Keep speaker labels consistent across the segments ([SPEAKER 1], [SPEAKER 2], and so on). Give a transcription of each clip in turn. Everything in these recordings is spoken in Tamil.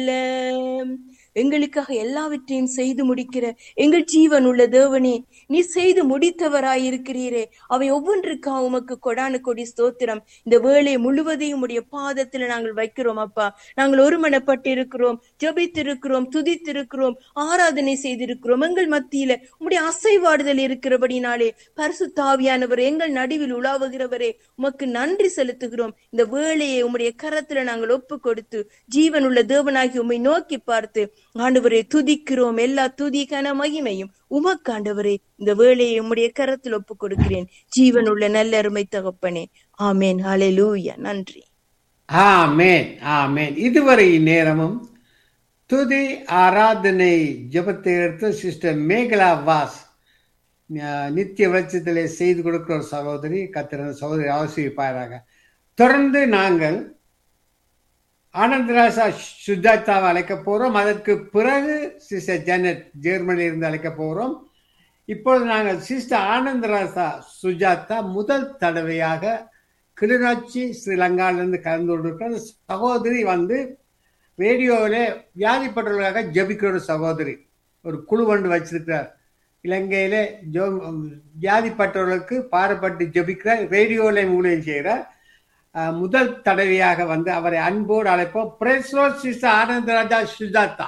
[SPEAKER 1] எங்களுக்காக எல்லாவற்றையும் செய்து முடிக்கிற எங்கள் ஜீவன் உள்ள தேவனே நீ செய்து முடித்தவராயிருக்கிறீரே அவை ஒவ்வொன்றுக்காக உமக்கு கொடான கொடி ஸ்தோத்திரம் இந்த வேலை முழுவதையும் உடைய பாதத்துல நாங்கள் வைக்கிறோம் அப்பா நாங்கள் ஒருமனப்பட்டு இருக்கிறோம் ஜபித்திருக்கிறோம் துதித்திருக்கிறோம் ஆராதனை செய்திருக்கிறோம் எங்கள் மத்தியில உம்முடைய அசைவாடுதல் இருக்கிறபடினாலே பரிசு தாவியானவர் எங்கள் நடுவில் உலாவுகிறவரே உமக்கு நன்றி செலுத்துகிறோம் இந்த வேலையை உம்முடைய கரத்துல நாங்கள் ஒப்பு கொடுத்து ஜீவன் உள்ள தேவனாகி உம்மை நோக்கி பார்த்து ஆண்டவரை துதிக்கிறோம் எல்லா துதிக்கான மகிமையும் உமக்கு ஆண்டவரே இந்த வேலையை உம்முடைய கரத்தில் ஒப்பு கொடுக்கிறேன் ஜீவன் உள்ள நல்ல அருமை தகப்பனே ஆமேன் ஹalleluya நன்றி
[SPEAKER 2] ஆமேன் ஆமேன் இதுவரை நேரமும் துதி ஆராதனை ஜெபத்தை எடுத்து சிஸ்டர் மேகலா வாஸ் அஹ், நித்திய வெளிச்சத்திலே செய்து கொடுக்கிற ஒரு சகோதரி கத்திர சகோதரி ஆசிரியப்பாராக தொடர்ந்து நாங்கள் ஆனந்தராசா சுஜாதாவை அழைக்க போறோம் அதற்கு பிறகு சிஸ்டர் ஜெனட் ஜெர்மனியில் இருந்து அழைக்க போறோம் இப்பொழுது நாங்கள் சிஸ்டர் ஆனந்தராசா சுஜாதா முதல் தடவையாக கிளிநொச்சி ஸ்ரீலங்காவிலிருந்து கலந்து கொண்டிருக்கிற அந்த சகோதரி வந்து ரேடியோவிலே வியாதிப்பட்டவர்களுக்காக ஜபிக்கிற ஒரு சகோதரி ஒரு குழு ஒன்று வச்சிருக்கிறார் இலங்கையிலே ஜோ வியாதிப்பட்டவர்களுக்கு பாரப்பட்டு ஜபிக்கிறார் ரேடியோவிலே ஊழியம் செய்கிறார் அஹ், முதல் தடவையாக வந்து அவரை அன்போடு அழைப்போம் பிரேஸ்லோ sister Anandaraja Sujatha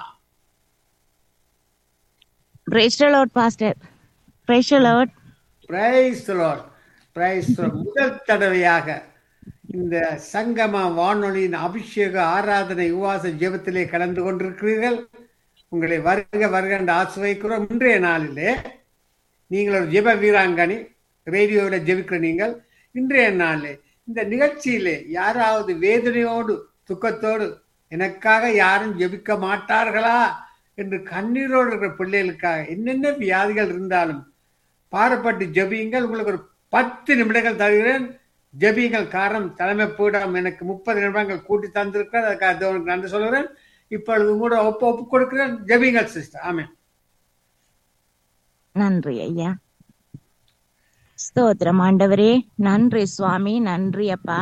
[SPEAKER 3] Praise the Lord, Pastor. Praise the Lord.
[SPEAKER 2] Praise praise முதல் தடவையாக இந்த சங்கம வானொலியின் அபிஷேக ஆராதனை உவாச ஜெபத்திலே கலந்து கொண்டிருக்கிறீர்கள் உங்களை வருக வருக என்று ஆசிர்வதிக்கிறோம் இன்றைய நாளிலே நீங்கள் ஒரு ஜெப வீராங்கனி ரேடியோவில் ஜெபிக்கிற நீங்கள் இன்றைய நாளிலே இந்த நிகழ்ச்சியிலே யாராவது வேதனையோடு துக்கத்தோடு எனக்காக யாரும் ஜெபிக்க மாட்டார்களா என்று கண்ணீரோடு இருக்கிற பிள்ளைகளுக்காக என்னென்ன வியாதிகள் இருந்தாலும் பாரப்பட்டு ஜெபியுங்கள் உங்களுக்கு ஒரு பத்து நிமிடங்கள் தருகிறேன் ஜெபியுங்கள் காரணம் தலைமை பீடம் எனக்கு முப்பது நிமிடங்கள் கூட்டி தந்திருக்கிறார் அதுக்காக தேவனுக்கு நன்றி சொல்கிறேன் இப்பொழுது கூட ஒப்பு ஒப்பு கொடுக்கிறேன் ஜெபியுங்கள் சிஸ்டர் ஆமென்
[SPEAKER 3] நன்றி ஐயா ஸ்தோத்திரம் ஆண்டவரே நன்றி சுவாமி நன்றி அப்பா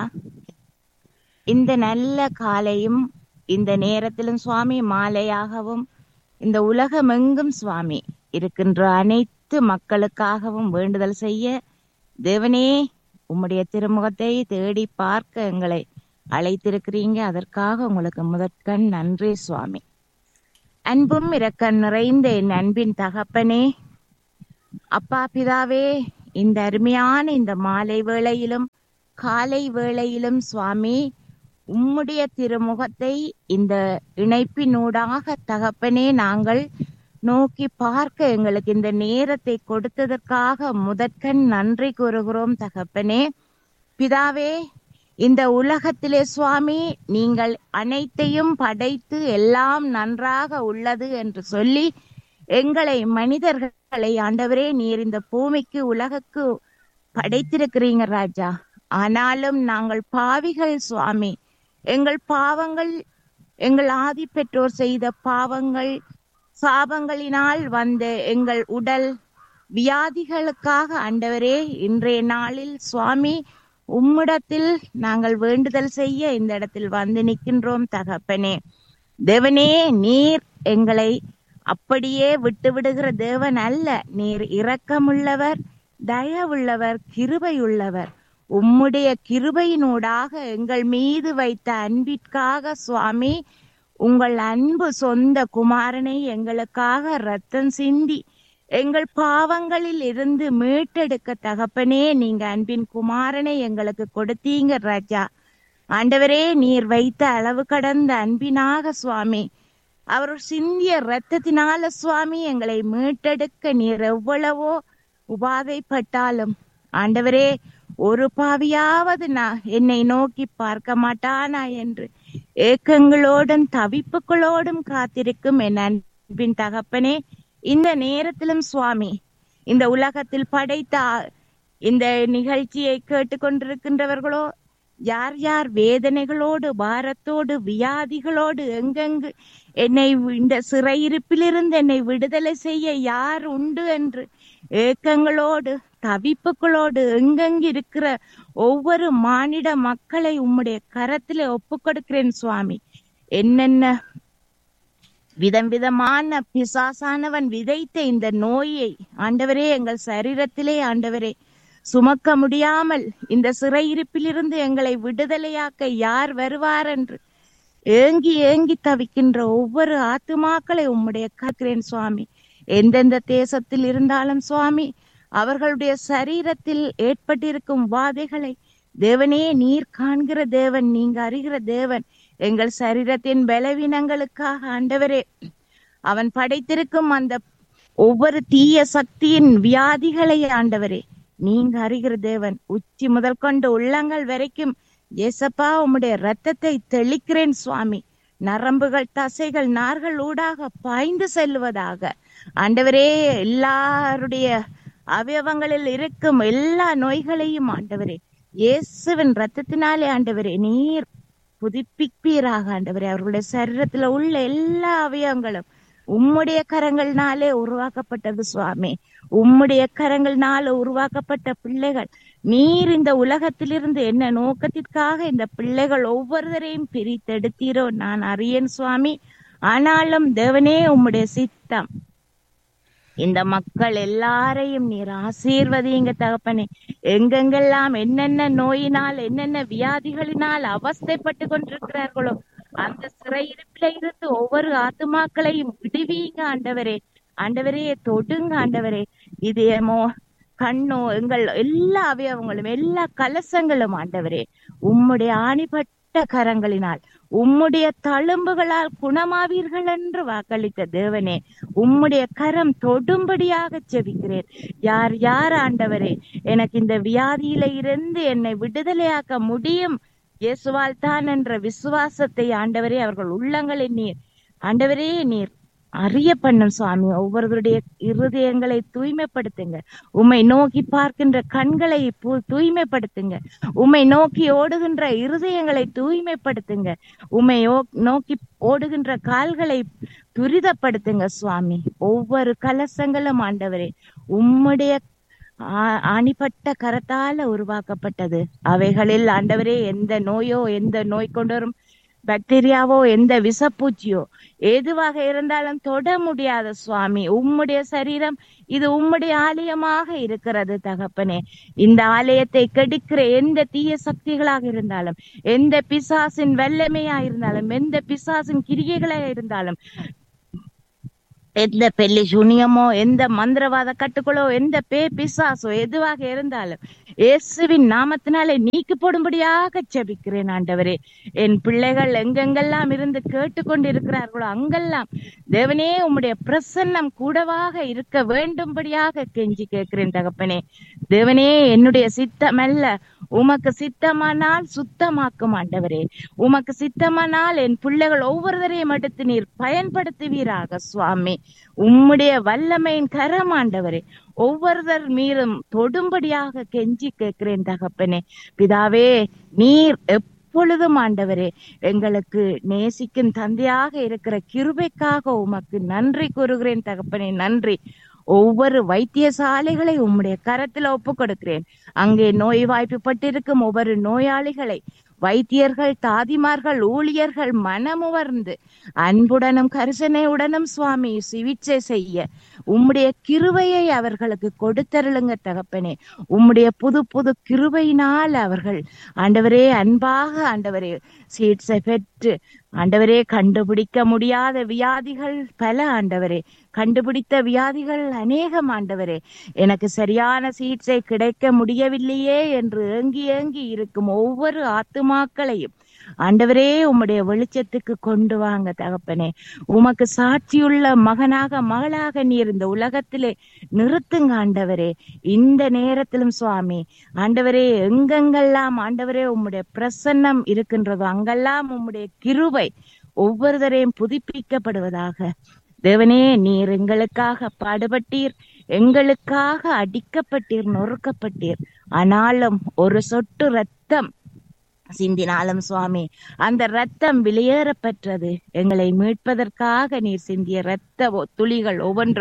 [SPEAKER 3] இந்த நல்ல காலையும் இந்த நேரத்திலும் சுவாமி மாலையாகவும் இந்த உலகமெங்கும் சுவாமி இருக்கின்ற அனைத்து மக்களுக்காகவும் வேண்டுதல் செய்ய தேவனே உம்முடைய திருமுகத்தை தேடி பார்க்க எங்களை அழைத்திருக்கிறீங்க அதற்காக உங்களுக்கு முதற்கண் நன்றி சுவாமி அன்பும் இரக்கம் நிறைந்த என் அன்பின் தகப்பனே அப்பா பிதாவே இந்த அருமையான இந்த மாலை வேளையிலும் காலை வேளையிலும் சுவாமி உம்முடைய திருமுகத்தை இந்த இணைப்பினூடாக தகப்பனே நாங்கள் நோக்கி பார்க்க எங்களுக்கு இந்த நேரத்தை கொடுத்ததற்காக முதற்கண் நன்றி கூறுகிறோம் தகப்பனே பிதாவே இந்த உலகத்திலே சுவாமி நீங்கள் அனைத்தையும் படைத்து எல்லாம் நன்றாக உள்ளது என்று சொல்லி எங்களை மனிதர்களை ஆண்டவரே நீர் இந்த பூமிக்கு உலகுக்கு படைத்திருக்கிறீங்க ராஜா ஆனாலும் நாங்கள் பாவிகள் சுவாமி எங்கள் பாவங்கள் எங்கள் ஆதி பெற்றோர் செய்த பாவங்கள் சாபங்களினால் வந்த எங்கள் உடல் வியாதிகளுக்காக ஆண்டவரே இன்றைய நாளில் சுவாமி உம்மிடத்தில் நாங்கள் வேண்டுதல் செய்ய இந்த இடத்தில் வந்து நிற்கின்றோம் தகப்பனே தேவனே நீர் எங்களை அப்படியே விட்டு விடுகிற தேவன் அல்ல நீர் இரக்கமுள்ளவர் தயவுள்ளவர் கிருபையுள்ளவர் உம்முடைய கிருபையினூடாக எங்கள் மீது வைத்த அன்பிற்காக சுவாமி உங்கள் அன்பு சொந்த குமாரனை எங்களுக்காக ரத்தம் சிந்தி எங்கள் பாவங்களில் இருந்து மீட்டெடுக்க தகப்பனே நீங்க அன்பின் குமாரனை எங்களுக்கு கொடுத்தீங்க ராஜா ஆண்டவரே நீர் வைத்த அளவு கடந்த அன்பினாக சுவாமி அவர் சிந்திய இரத்தத்தினால சுவாமி எங்களை மீட்டெடுக்க நீர் எவ்வளவோ உபாதைப்பட்டாலும் ஆண்டவரே ஒரு பாவியாவது நான் என்னை நோக்கி பார்க்க மாட்டானா என்று ஏக்கங்களோடும் தவிப்புகளோடும் காத்திருக்கும் என் அன்பின் தகப்பனே இந்த நேரத்திலும் சுவாமி இந்த உலகத்தில் படைத்த ஆ- இந்த நிகழ்ச்சியை கேட்டுக்கொண்டிருக்கின்றவர்களோ யார் யார் வேதனைகளோடு பாரத்தோடு வியாதிகளோடு எங்கெங்கு என்னை வி- இந்த சிறையிருப்பிலிருந்து என்னை விடுதலை செய்ய யார் உண்டு என்று ஏக்கங்களோடு தவிப்புகளோடு எங்கெங்கு இருக்கிற ஒவ்வொரு மானிட மக்களை உம்முடைய கரத்திலே ஒப்புக் கொடுக்கிறேன் சுவாமி என்னென்ன விதம் விதமான பிசாசானவன் விதைத்த இந்த நோயை ஆண்டவரே எங்கள் சரீரத்திலே ஆண்டவரே சுமக்க முடியாமல் இந்த சிறையிருப்பிலிருந்து எங்களை விடுதலையாக்க யார் வருவார் என்று ஏங்கி ஏங்கி தவிக்கின்ற ஒவ்வொரு ஆத்துமாக்களை உம்முடைய காக்கிறேன் சுவாமி எந்தெந்த தேசத்தில் இருந்தாலும் சுவாமி அவர்களுடைய சரீரத்தில் ஏற்பட்டிருக்கும் வாதைகளை தேவனே நீர் காண்கிற தேவன் நீங்க அறிகிற தேவன் எங்கள் சரீரத்தின் பலவீனங்களுக்காக ஆண்டவரே அவன் படைத்திருக்கும் அந்த ஒவ்வொரு தீய சக்தியின் வியாதிகளை ஆண்டவரே நீங்க அறிகிற தேவன் உச்சி முதல் கொண்டு உள்ளங்கள் வரைக்கும் ஏசப்பா உம்முடைய ரத்தத்தை தெளிக்கிறேன் சுவாமி நரம்புகள் தசைகள் நார்கள் ஊடாக பாய்ந்து செல்வதாக ஆண்டவரே எல்லாருடைய அவயவங்களில் இருக்கும் எல்லா நோய்களையும் ஆண்டவரே இயேசுவின் ரத்தத்தினாலே ஆண்டவரே நீர் புதுப்பிப்பீராக ஆண்டவரே அவர்களுடைய சரீரத்துல உள்ள எல்லா அவயவங்களும் உம்முடைய கரங்கள்னாலே உருவாக்கப்பட்டது சுவாமி உம்முடைய கரங்கள்னால உருவாக்கப்பட்ட பிள்ளைகள் நீர் இந்த உலகத்திலிருந்து என்ன நோக்கத்திற்காக இந்த பிள்ளைகள் ஒவ்வொருவரையும் பிரித்தெடுத்தீரோ நான் அறியேன் சுவாமி ஆனாலும் தேவனே உம்முடைய சித்தம் இந்த மக்கள் எல்லாரையும் நீர் ஆசீர்வதிங்க தகப்பனே எங்கெங்கெல்லாம் என்னென்ன நோயினால் என்னென்ன வியாதிகளினால் அவஸ்தைப்பட்டு கொண்டிருக்கிறார்களோ அந்த சிறையிருப்பில இருந்து ஒவ்வொரு ஆத்துமாக்களையும் விடுவீங்க ஆண்டவரே ஆண்டவரே தொடுங்க ஆண்டவரே இதயமோ கண்ணோ எங்கள் எல்லா அவயவங்களும் எல்லா கலசங்களும் ஆண்டவரே உம்முடைய ஆணிப்பட்ட கரங்களினால் உம்முடைய தழும்புகளால் குணமாவீர்கள் என்று வாக்களித்த தேவனே உம்முடைய கரம் தொடும்படியாக செபிக்கிறேன் யார் யார் ஆண்டவரே எனக்கு இந்த வியாதியில இருந்து என்னை விடுதலையாக்க முடியும் இயேசுவால் தான் என்ற விசுவாசத்தை ஆண்டவரே அவர்கள் உள்ளங்களில் நீர் ஆண்டவரே நீர் அறிய பண்ணும் சுவாமி ஒவ்வொருவருடைய இருதயங்களை தூய்மைப்படுத்துங்க உம்மை நோக்கி பார்க்கின்ற கண்களை பு- தூய்மைப்படுத்துங்க உம்மை நோக்கி ஓடுகின்ற இருதயங்களை தூய்மைப்படுத்துங்க உம்மை ஓ- நோக்கி ஓடுகின்ற கால்களை துரிதப்படுத்துங்க சுவாமி ஒவ்வொரு கலசங்களும் ஆண்டவரே உம்முடைய ஆ- ஆணிப்பட்ட கரத்தால உருவாக்கப்பட்டது அவைகளில் ஆண்டவரே எந்த நோயோ எந்த நோய் கொண்டு வரும் பாக்டீரியாவோ எந்த விஷப்பூச்சியோ எதுவாக இருந்தாலும் தொட முடியாத சுவாமி உம்முடைய சரீரம் இது உம்முடைய ஆலயமாக இருக்கிறது தகப்பனே இந்த ஆலயத்தை கெடுக்கிற எந்த தீய சக்திகளாக இருந்தாலும் எந்த பிசாசின் வல்லமையா இருந்தாலும் எந்த பிசாசின் கிரியைகளா இருந்தாலும் எந்த பெல்லி சூனியமோ எந்த மந்திரவாத கட்டுகளோ எந்த பே பிசாசோ எதுவாக இருந்தாலும் இயேசுவின் நாமத்தினாலே நீக்கி போடும்படியாக ஜெபிக்கிறேன் ஆண்டவரே என் பிள்ளைகள் எங்கெங்கெல்லாம் இருந்து கேட்டுக்கொண்டிருக்கிறார்களோ அங்கெல்லாம் தேவனே உம்முடைய பிரசன்னம் கூடவாக இருக்க வேண்டும்படியாக கெஞ்சி கேட்கிறேன் தகப்பனே தேவனே என்னுடைய சித்தமல்ல உமக்கு சித்தமானால் சுத்தமாக்கும் ஆண்டவரே உமக்கு சித்தமானால் என் பிள்ளைகள் ஒவ்வொருவரையும் எடுத்து நீர் பயன்படுத்துவீராக சுவாமி உம்முடைய வல்லமையின் கரம் ஆண்டவரே ஒவ்வொருவர் மீதும் தொடும்படியாக கெஞ்சி கேட்கிறேன் தகப்பனே பிதாவே நீர் எப்பொழுதும் ஆண்டவரே எங்களுக்கு நேசிக்கும் தந்தையாக இருக்கிற கிருபைக்காக உமக்கு நன்றி கூறுகிறேன் தகப்பனே நன்றி ஒவ்வொரு வைத்தியசாலைகளை உம்முடைய கரத்துல ஒப்பு கொடுக்கிறேன் அங்கே நோய் வாய்ப்புப்பட்டிருக்கும் ஒவ்வொரு நோயாளிகளை வைத்தியர்கள் தாதிமார்கள் ஊழியர்கள் மனமுவர்ந்து அன்புடனும் கரிசனையுடனும் சுவாமி சிகிச்சை செய்ய உம்முடைய கிருபையை அவர்களுக்கு கொடுத்தருளுங்க தகப்பனே உம்முடைய புது புது கிருபையினால் அவர்கள் ஆண்டவரே அன்பாக ஆண்டவரே சிகிச்சை பெற்று ஆண்டவரே கண்டுபிடிக்க முடியாத வியாதிகள் பல ஆண்டவரே கண்டுபிடித்த வியாதிகள் அநேகம் ஆண்டவரே எனக்கு சரியான சிகிச்சை கிடைக்க முடியவில்லையே என்று ஏங்கி ஏங்கி இருக்கும் ஒவ்வொரு ஆத்துமாக்களையும் ஆண்டவரே உம்முடைய வெளிச்சத்துக்கு கொண்டு வாங்க தகப்பனே உமக்கு சாட்சியுள்ள மகனாக மகளாக நீர் இந்த உலகத்திலே நிறுத்துங்க ஆண்டவரே இந்த நேரத்திலும் சுவாமி ஆண்டவரே எங்கெங்கெல்லாம் ஆண்டவரே உம்முடைய பிரசன்னம் இருக்கின்றதோ அங்கெல்லாம் உம்முடைய கிருபை ஒவ்வொருவரையும் புதுப்பிக்கப்படுவதாக தேவனே நீர் எங்களுக்காக பாடுபட்டீர் எங்களுக்காக அடிக்கப்பட்டீர் நொறுக்கப்பட்டீர் ஆனாலும் ஒரு சொட்டு ரத்தம் சிந்தினாலும் சுவாமி அந்த ரத்தம் வெளியேறப்பெற்றது எங்களை மீட்பதற்காக நீர் சிந்திய இரத்த ஒ- துளிகள் ஒவ்வொன்றும்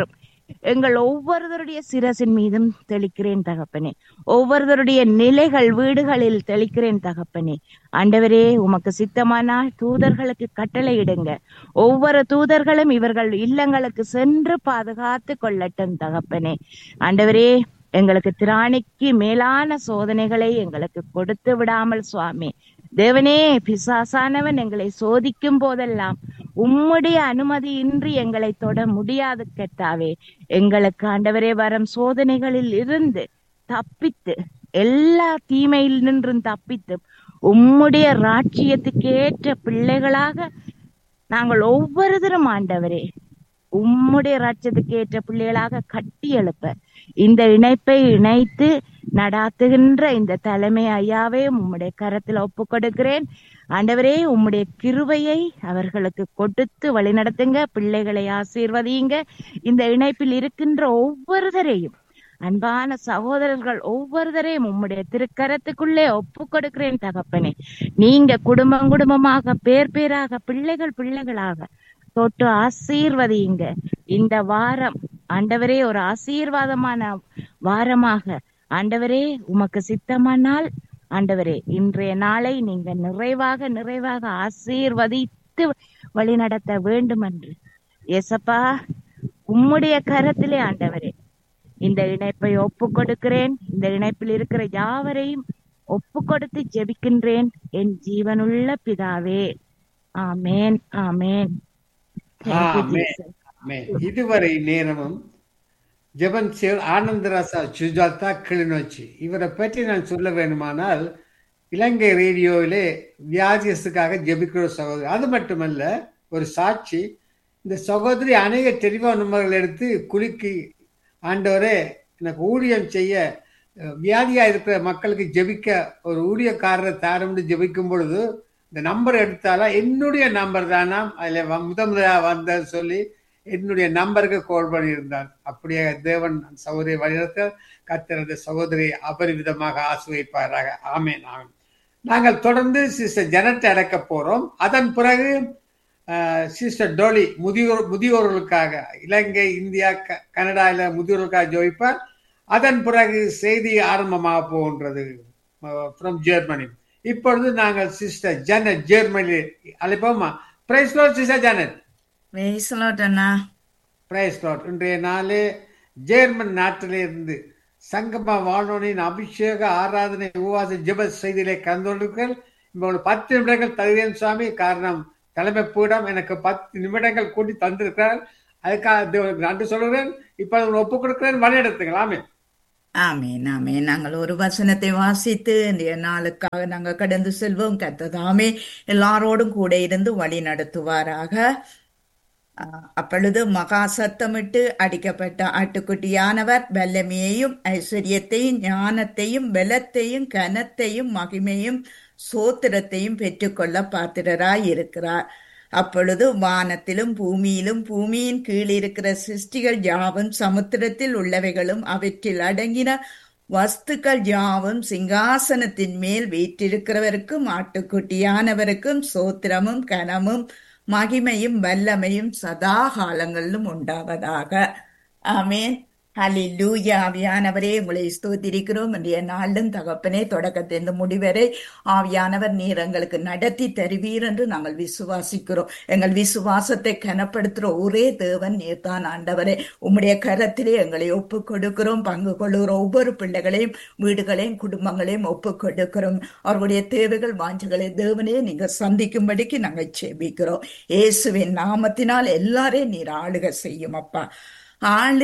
[SPEAKER 3] எங்கள் ஒவ்வொருவருடைய சிரசின் மீதும் தெளிக்கிறேன் தகப்பனே ஒவ்வொருவருடைய நிலைகள் வீடுகளில் தெளிக்கிறேன் தகப்பனே ஆண்டவரே உமக்கு சித்தமானால் தூதர்களுக்கு கட்டளையிடுங்க ஒவ்வொரு தூதர்களும் இவர்கள் இல்லங்களுக்கு சென்று பாதுகாத்து கொள்ளட்டும் தகப்பனே ஆண்டவரே எங்களுக்கு திராணிக்கு மேலான சோதனைகளை எங்களுக்கு கொடுத்து விடாமல் சுவாமி தேவனே பிசாசானவன் எங்களை சோதிக்கும் போதெல்லாம் உம்முடைய அனுமதியின்றி எங்களை தொட முடியாது கெட்டாவே எங்களுக்கு ஆண்டவரே வரும் சோதனைகளில் இருந்து தப்பித்து எல்லா தீமையில் நின்றும் தப்பித்து உம்முடைய ராட்சியத்துக்கு ஏற்ற பிள்ளைகளாக நாங்கள் ஒவ்வொருத்தரும் ஆண்டவரே உம்முடைய ராட்சத்துக்கு ஏற்ற பிள்ளைகளாக கட்டி எழுப்ப இந்த இணைப்பை இணைத்து நடாத்துகின்ற இந்த தலைமை ஐயாவே உம்முடைய கரத்துல ஒப்பு கொடுக்கிறேன் ஆண்டவரே உம்முடைய கிருபையை அவர்களுக்கு கொடுத்து வழிநடத்துங்க பிள்ளைகளை ஆசீர்வதியுங்க இந்த இணைப்பில் இருக்கின்ற ஒவ்வொருவரையும் அன்பான சகோதரர்கள் ஒவ்வொருவரையும் உம்முடைய திருக்கரத்துக்குள்ளே ஒப்பு கொடுக்கிறேன் தகப்பனே நீங்க குடும்பம் குடும்பமாக பேர் பேராக பிள்ளைகள் பிள்ளைகளாக தொட்டு ஆசீர்வதியுங்க இந்த வாரம் ஆண்டவரே ஒரு ஆசீர்வாதமான வாரமாக ஆண்டவரே உமக்கு சித்தமானால் ஆண்டவரே இன்றைய நாளை நீங்க நிறைவாக நிறைவாக ஆசீர்வதித்து வழிநடத்த வேண்டும் என்று எசப்பா உம்முடைய கரத்திலே ஆண்டவரே இந்த இணைப்பை ஒப்பு கொடுக்கிறேன் இந்த இணைப்பில் இருக்கிற யாவரையும் ஒப்பு கொடுத்து ஜெபிக்கின்றேன் என் ஜீவனுள்ள பிதாவே ஆமேன் ஆமேன் Thank you,
[SPEAKER 2] ஆமென்.
[SPEAKER 3] Jesus.
[SPEAKER 2] ஆமென். இதுவரை நேரமும் ஜெபன் சேல் ஆனந்தராசா சுஜாதா கிளிநொச்சி இவரை பற்றி நான் சொல்ல வேண்டுமானால் இலங்கை ரேடியோவிலே வியாதியஸுக்காக ஜெபிக்கிற சகோதரி அது மட்டுமல்ல ஒரு சாட்சி இந்த சகோதரி அநேக டெலிஃபோன் நம்பர்கள் எடுத்து குலுக்கி ஆண்டவரே எனக்கு ஊழியம் செய்ய அஹ், வியாதியா இருக்கிற மக்களுக்கு ஜெபிக்க ஒரு ஊழியக்காரரை தாரம்னு ஜெபிக்கும் பொழுது இந்த நம்பர் எடுத்தாலா என்னுடைய நம்பர் தானாம் அதில் வ- முத முதலா வந்த சொல்லி என்னுடைய நம்பருக்கு கால் பண்ணியிருந்தார் அப்படியே தேவன் சகோதரி வழிநடத்த கர்த்தர் அந்த சகோதரியை அபரிவிதமாக ஆசுவைப்பாராக ஆமென் ஆமென் நாங்கள் தொடர்ந்து சிஸ்டர் ஜனத்தை அடக்க போறோம் அதன் பிறகு சிஸ்டர் டோலி முதியோர் முதியோர்களுக்காக இலங்கை இந்தியா க- கனடால முதியோர்களுக்காக ஜோதிப்பார் அதன் பிறகு செய்தி ஆரம்பமாக போகின்றது ஃப்ரம் ஜெர்மனி இப்பொழுது நாங்கள் சிஸ்டர் ஜனத் ஜெர்மனி அழைப்போமா பிரைஸ் சிஸ்டர் ஜனத்
[SPEAKER 4] வேசலோட் அண்ணா
[SPEAKER 2] பிரைஸ் லார்ட் இன்றைய நாளே ஜெர்மன் நாட்டிலே இருந்து சங்கம வானொலியின் அபிஷேக ஆராதனை உபவாச ஜெப செய்தியிலே கலந்துள்ளீர்கள் இப்போ பத்து நிமிடங்கள் தருகிறேன் சுவாமி காரணம் தலைமை பீடம் எனக்கு பத்து நிமிடங்கள் கூட்டி தந்திருக்கிறார் அதுக்காக தேவனுக்கு நன்றி சொல்கிறேன் இப்போ ஒப்பு கொடுக்கிறேன் வழி எடுத்துங்களாமே
[SPEAKER 4] ஆமேன் ஆமேன் நாங்கள் ஒரு வசனத்தை வாசித்து இன்றைய நாளுக்காக நாங்கள் கடந்து செல்வோம் கத்ததாமே எல்லாரோடும் கூட இருந்து வழி நடத்துவாராக ஆஹ், அப்பொழுது மகா சத்தமிட்டு அடிக்கப்பட்ட ஆட்டுக்குட்டியானவர் வல்லமையையும் ஐஸ்வர்யத்தையும் ஞானத்தையும் பலத்தையும் கனத்தையும் மகிமையும் சோத்திரத்தையும் பெற்றுக்கொள்ள பாத்திரராய் இருக்கிறார் அப்பொழுது வானத்திலும் பூமியிலும் பூமியின் கீழ் இருக்கிற சிருஷ்டிகள் யாவும் சமுத்திரத்தில் உள்ளவைகளும் அவற்றில் அடங்கின வஸ்துக்கள் யாவும் சிங்காசனத்தின் மேல் வீற்றிருக்கிறவருக்கும் ஆட்டுக்குட்டியானவருக்கும் சோத்திரமும் கனமும் மகிமையும் வல்லமையும் சதா காலங்களிலும் உண்டாவதாக ஆமேன் ஹalleluya ஆவியானவரே உங்களை ஸ்தோத்திரிக்கிறோம் இன்றைய நாளும் தகப்பனே தொடக்கத்திலிருந்து முடிவரை ஆவியானவர் நீர் எங்களுக்கு நடத்தி தருவீர் என்று நாங்கள் விசுவாசிக்கிறோம் எங்கள் விசுவாசத்தை கனப்படுத்துகிற ஒரே தேவன் நீர்தான் ஆண்டவரே உம்முடைய கரத்திலே எங்களை ஒப்பு கொடுக்கிறோம் பங்கு கொள்ளுகிற ஒவ்வொரு பிள்ளைகளையும் வீடுகளையும் குடும்பங்களையும் ஒப்பு கொடுக்கிறோம் அவர்களுடைய தேவைகள் வாஞ்சைகளை தேவனே நீங்க சந்திக்கும்படிக்கு நாங்கள் செபிக்கிறோம் இயேசுவின் நாமத்தினால் எல்லாரையும் நீர் ஆளுக செய்யும் அப்பா ஆளு